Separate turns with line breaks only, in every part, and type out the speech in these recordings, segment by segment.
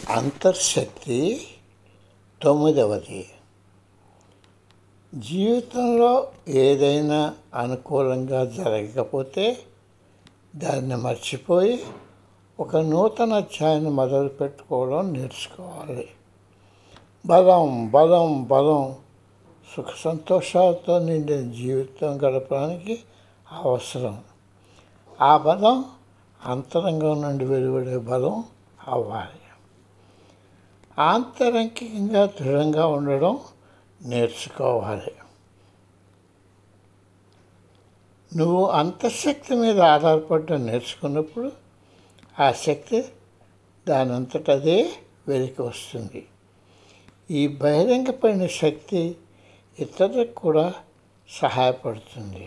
అంతర్శక్తి తొమ్మిదవది జీవితంలో ఏదైనా అనుకూలంగా జరగకపోతే దాన్ని మర్చిపోయి ఒక నూతన అధ్యాయాన్ని మొదలు పెట్టుకోవడం నేర్చుకోవాలి బలం బలం బలం సుఖ సంతోషాలతో నిండిన జీవితం గడపడానికి అవసరం ఆ బలం అంతరంగం నుండి వెలువడే బలం అవ్వాలి ఆంతరంగికంగా దృఢంగా ఉండడం నేర్చుకోవాలి నువ్వు అంతఃశక్తి మీద ఆధారపడడం నేర్చుకున్నప్పుడు ఆ శక్తి దానంతటదే వెలికి వస్తుంది ఈ బహిరంగపడిన శక్తి ఇతరులకు కూడా సహాయపడుతుంది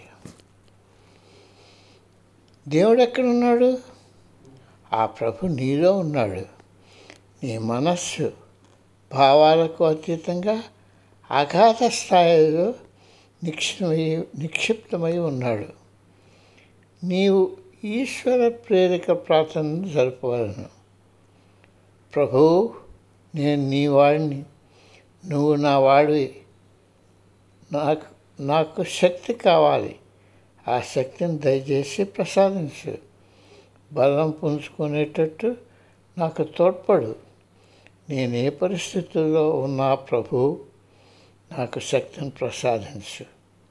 దేవుడు ఎక్కడున్నాడు ఆ ప్రభు నీలో ఉన్నాడు నీ మనస్సు భావాలకు అతీతంగా అగాధ స్థాయిలో నిక్షిప్తమై నిక్షిప్తమై ఉన్నాడు నీవు ఈశ్వర ప్రేరిక ప్రార్థన జరపవలను ప్రభు నేను నీ వాడిని నువ్వు నా వాడివి నాకు నాకు శక్తి కావాలి ఆ శక్తిని దయచేసి ప్రసాదించు బలం పుంజుకునేటట్టు నాకు తోడ్పడు నేను ఏ పరిస్థితుల్లో ఉన్నా ప్రభు నాకు శక్తిని ప్రసాదించు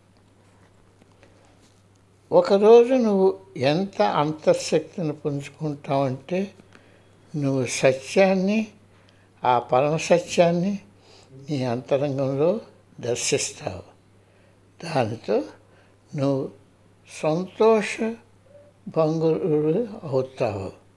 ఒకరోజు నువ్వు ఎంత అంతర్శక్తిని పుంజుకుంటావంటే నువ్వు సత్యాన్ని ఆ పరమ సత్యాన్ని నీ అంతరంగంలో దర్శిస్తావు దానితో నువ్వు సంతోష భంగురుడు అవుతావు